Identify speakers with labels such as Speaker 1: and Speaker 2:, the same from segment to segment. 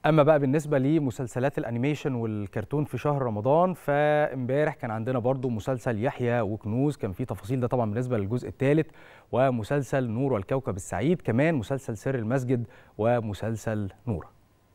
Speaker 1: اما بقى بالنسبه لمسلسلات الانيميشن والكرتون في شهر رمضان فامبارح كان عندنا برضو مسلسل يحيى وكنوز كان فيه تفاصيل ده طبعا بالنسبه للجزء الثالث ومسلسل نور والكوكب السعيد كمان مسلسل سر المسجد ومسلسل نوره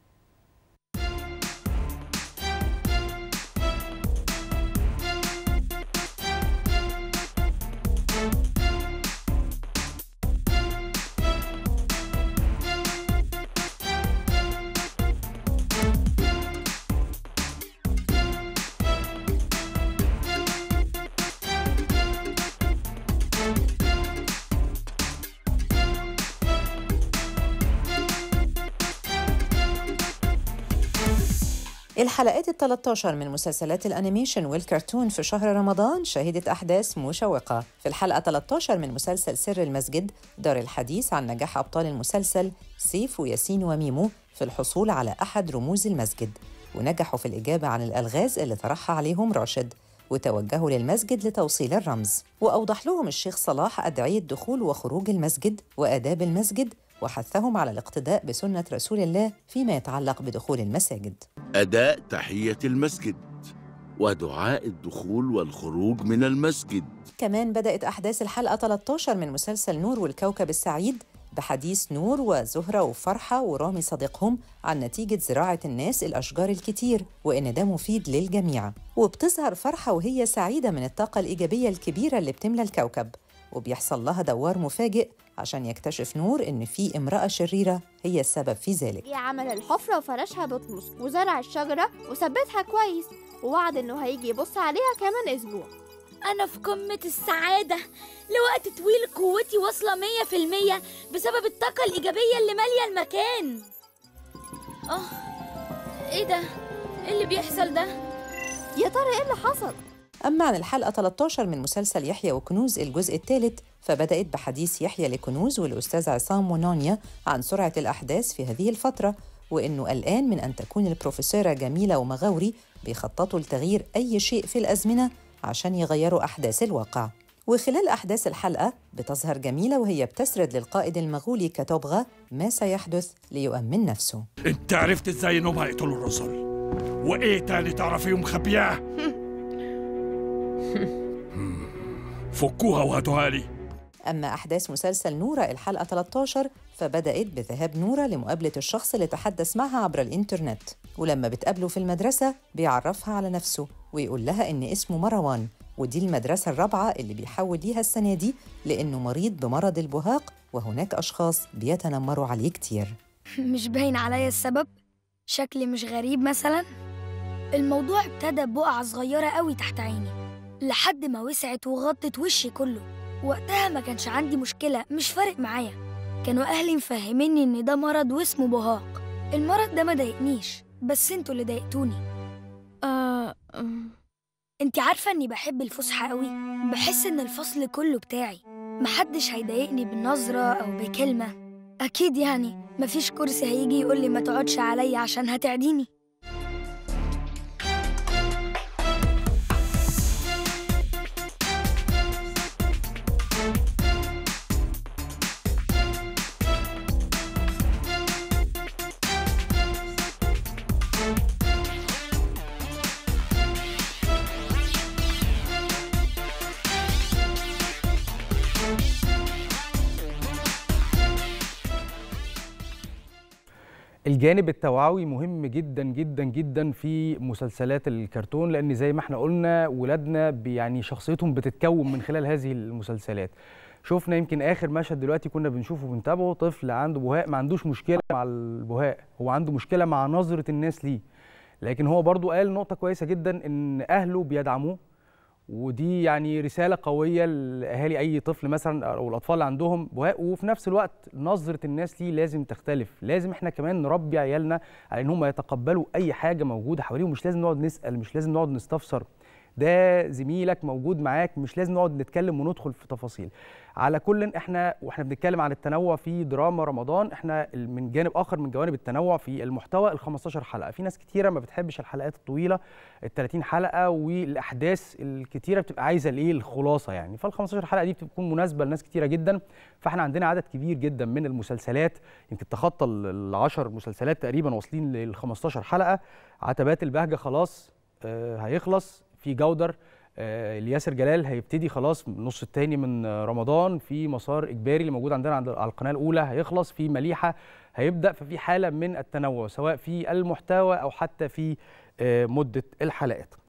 Speaker 2: الحلقات ال 13 من مسلسلات الانيميشن والكرتون في شهر رمضان شهدت احداث مشوقه في الحلقه 13 من مسلسل سر المسجد دار الحديث عن نجاح ابطال المسلسل سيف وياسين وميمو في الحصول على احد رموز المسجد ونجحوا في الاجابه عن الالغاز اللي طرحها عليهم راشد وتوجهوا للمسجد لتوصيل الرمز وأوضح لهم الشيخ صلاح أدعية دخول وخروج المسجد وآداب المسجد وحثهم على الاقتداء بسنة رسول الله فيما يتعلق بدخول المساجد
Speaker 3: أداء تحية المسجد ودعاء الدخول والخروج من المسجد
Speaker 2: كمان بدأت أحداث الحلقة 13 من مسلسل نور والكوكب السعيد بحديث نور وزهرة وفرحة ورامي صديقهم عن نتيجة زراعة الناس الأشجار الكتير وإن ده مفيد للجميع وبتظهر فرحة وهي سعيدة من الطاقة الإيجابية الكبيرة اللي بتملى الكوكب وبيحصل لها دوار مفاجئ عشان يكتشف نور إن في امرأة شريرة هي السبب في ذلك
Speaker 4: جه عمل الحفرة وفرشها بطمس وزرع الشجرة وثبتها كويس ووعد إنه هيجي يبص عليها كمان أسبوع
Speaker 5: أنا في قمة السعادة لوقت طويل قوتي واصلة مية في المية بسبب الطاقة الإيجابية اللي مالية المكان آه إيه ده؟ إيه اللي بيحصل ده؟
Speaker 4: يا ترى إيه اللي حصل؟
Speaker 2: أما عن الحلقة 13 من مسلسل يحيى وكنوز الجزء الثالث فبدأت بحديث يحيى لكنوز والأستاذ عصام ونانيا عن سرعة الأحداث في هذه الفترة وإنه قلقان من أن تكون البروفيسورة جميلة ومغاوري بيخططوا لتغيير أي شيء في الأزمنة عشان يغيروا أحداث الواقع وخلال أحداث الحلقة بتظهر جميلة وهي بتسرد للقائد المغولي كتوبغا ما سيحدث ليؤمن نفسه
Speaker 6: انت عرفت ازاي انهم هيقتلوا الرسل وايه تاني تعرفيه مخبياه فكوها وهاتوها لي
Speaker 2: أما أحداث مسلسل نورة الحلقة 13 فبدأت بذهاب نورة لمقابلة الشخص اللي تحدث معها عبر الإنترنت ولما بتقابله في المدرسة بيعرفها على نفسه ويقول لها إن اسمه مروان ودي المدرسة الرابعة اللي بيحول ليها السنة دي لأنه مريض بمرض البهاق وهناك أشخاص بيتنمروا عليه كتير
Speaker 5: مش باين عليا السبب؟ شكلي مش غريب مثلا؟ الموضوع ابتدى ببقعة صغيرة قوي تحت عيني لحد ما وسعت وغطت وشي كله وقتها ما كانش عندي مشكلة مش فارق معايا كانوا أهلي مفهميني إن ده مرض واسمه بهاق المرض ده ما ضايقنيش بس انتوا اللي ضايقتوني آه انتي عارفة إني بحب الفسحة قوي بحس إن الفصل كله بتاعي محدش هيضايقني بنظرة أو بكلمة أكيد يعني مفيش كرسي هيجي يقولي ما تقعدش عليا عشان هتعديني
Speaker 1: الجانب التوعوي مهم جدا جدا جدا في مسلسلات الكرتون لان زي ما احنا قلنا ولادنا يعني شخصيتهم بتتكون من خلال هذه المسلسلات شفنا يمكن اخر مشهد دلوقتي كنا بنشوفه وبنتابعه طفل عنده بهاء ما عندوش مشكله مع البهاء هو عنده مشكله مع نظره الناس ليه لكن هو برضو قال نقطه كويسه جدا ان اهله بيدعموه ودي يعني رساله قويه لاهالي اي طفل مثلا او الاطفال اللي عندهم بهاء وفي نفس الوقت نظره الناس ليه لازم تختلف لازم احنا كمان نربي عيالنا على ان هم يتقبلوا اي حاجه موجوده حواليهم مش لازم نقعد نسال مش لازم نقعد نستفسر ده زميلك موجود معاك مش لازم نقعد نتكلم وندخل في تفاصيل على كل احنا واحنا بنتكلم عن التنوع في دراما رمضان احنا من جانب اخر من جوانب التنوع في المحتوى ال 15 حلقه في ناس كتيره ما بتحبش الحلقات الطويله ال 30 حلقه والاحداث الكتيره بتبقى عايزه الايه الخلاصه يعني فال 15 حلقه دي بتكون مناسبه لناس كتيره جدا فاحنا عندنا عدد كبير جدا من المسلسلات يمكن تخطى ال 10 مسلسلات تقريبا واصلين لل 15 حلقه عتبات البهجه خلاص آه هيخلص في جودر آه، الياسر جلال هيبتدي خلاص النص الثاني من آه، رمضان في مسار اجباري اللي موجود عندنا عند على القناه الاولى هيخلص في مليحه هيبدا ففي حاله من التنوع سواء في المحتوى او حتى في آه، مده الحلقات